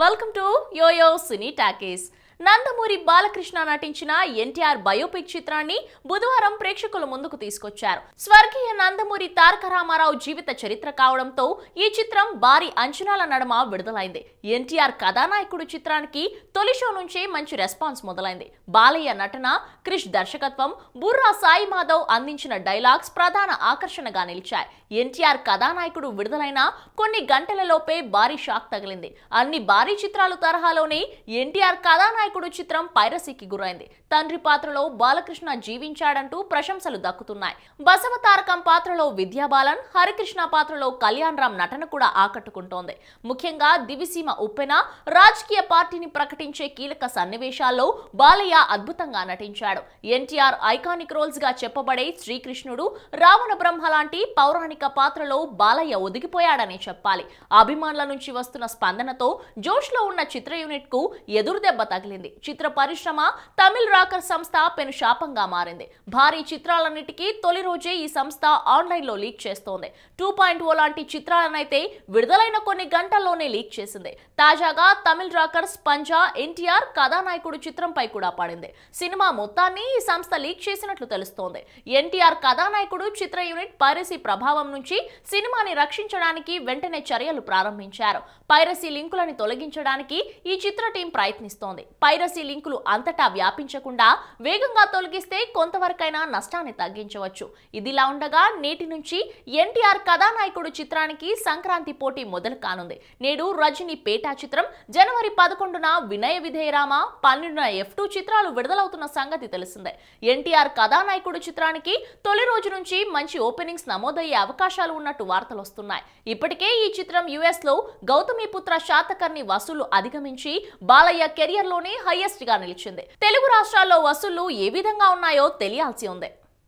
welcome to yoyo cine talkies Nandamuri Balakrishna నటించిన NTR biopic చిత్రాన్ని బుధవారం ప్రేక్షకుల ముందుకు తీసుకొచ్చారు స్వర్గీయ నందమూరి తారక రామారావు జీవిత చరిత్ర కావడంతో ఈ చిత్రం భారీ అంచనాల నడుమ విడుదలైంది ఎన్టీఆర్ కథానాయకుడు చిత్రానికి తొలి షో నుంచే మంచి రెస్పాన్స్ మొదలైంది బాలయ్య నటన క్రిష్ దర్శకత్వం బుర్రా సాయి మాధవ్ అందించిన డైలాగ్స్ ప్రధాన ఆకర్షణగా నిలిచాయి ఎన్టీఆర్ కథానాయకుడు విడుదలైన కొన్ని గంటలలోపే భారీ షాక్ తగిలింది అన్ని భారీ చిత్రాలు తరహాలోనే ఎన్టీఆర్ కథానాయకుడు చిత్రం పైరసీకి గురైంది తండ్రి పాత్రలో బాలకృష్ణ జీవించాడంటూ ప్రశంసలు దక్కుతున్నాయి బసవ తారకం పాత్రలో విద్యాబాలన్ హరికృష్ణ పాత్రలో కళ్యాణ్ రామ్ నటన కూడా ఆకట్టుకుంటోంది ముఖ్యంగా దివిసీమ ఉప్పెన రాజకీయ పార్టీని ప్రకటించే కీలక సన్నివేశాల్లో బాలయ్య అద్భుతంగా నటించాడు ఎన్టీఆర్ ఐకానిక్ రోల్స్ గా చెప్పబడే శ్రీకృష్ణుడు రావణ బ్రహ్మ లాంటి పౌరాణిక పాత్రలో బాలయ్య ఒదిగిపోయాడని చెప్పాలి అభిమానుల నుంచి వస్తున్న స్పందనతో జోష్ లో ఉన్న చిత్ర యూనిట్ కు ఎదురుదెబ్బ తగిలింది చిత్ర పరిశ్రమ తమిళ్ రాకర్ సంస్థ పెను శాపంగా మారింది భారీ చిత్రాలన్నిటికీ తొలి రోజే ఈ సంస్థ ఆన్లైన్ లో లీక్ చేస్తోంది టూ పాయింట్ ఓ లాంటి చిత్రాలనైతే విడుదలైన కొన్ని గంటల్లోనే లీక్ చేసింది తాజాగా తమిళ్ రాకర్స్ పంజా ఎన్టీఆర్ కథానాయకుడు చిత్రంపై కూడా పడింది సినిమా మొత్తాన్ని ఈ సంస్థ లీక్ చేసినట్లు తెలుస్తోంది ఎన్టీఆర్ కథానాయకుడు చిత్ర యూనిట్ పైరసీ ప్రభావం నుంచి సినిమాని రక్షించడానికి వెంటనే చర్యలు ప్రారంభించారు పైరసీ లింకులను తొలగించడానికి ఈ చిత్ర టీం ప్రయత్నిస్తోంది పైరసీ లింకులు అంతటా వ్యాపించకుండా వేగంగా తొలగిస్తే కొంతవరకైనా నష్టాన్ని తగ్గించవచ్చు ఇదిలా ఉండగా నేటి నుంచి ఎన్టీఆర్ కథానాయకుడు చిత్రానికి సంక్రాంతి పోటీ మొదలు కానుంది నేడు రజనీ పేటా చిత్రం జనవరి పదకొండున వినయ విధేయరామ పన్నెండున ఎఫ్ టూ చిత్రాలు విడుదలవుతున్న సంగతి తెలిసిందే ఎన్టీఆర్ కథానాయకుడు చిత్రానికి తొలి రోజు నుంచి మంచి ఓపెనింగ్స్ నమోదయ్యే అవకాశాలు ఉన్నట్టు వార్తలు వస్తున్నాయి ఇప్పటికే ఈ చిత్రం యుఎస్ లో గౌతమిపుత్ర శాతకర్ణి వసూలు అధిగమించి బాలయ్య కెరియర్ లోనే హైయెస్ట్ గా నిలిచింది తెలుగు రాష్ట్రాల్లో వసూళ్లు ఏ విధంగా ఉన్నాయో తెలియాల్సి ఉంది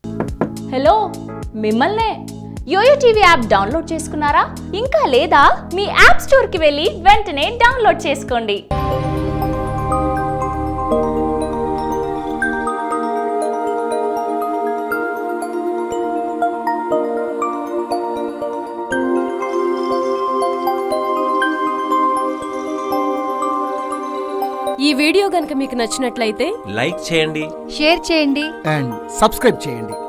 హలో మిమ్మల్నే యోయో టీవీ యాప్ డౌన్లోడ్ చేసుకున్నారా ఇంకా లేదా మీ యాప్ స్టోర్ కి వెళ్ళి వెంటనే డౌన్లోడ్ చేసుకోండి ఈ వీడియో గనుక మీకు నచ్చినట్లయితే లైక్ చేయండి షేర్ చేయండి అండ్ సబ్స్క్రైబ్ చేయండి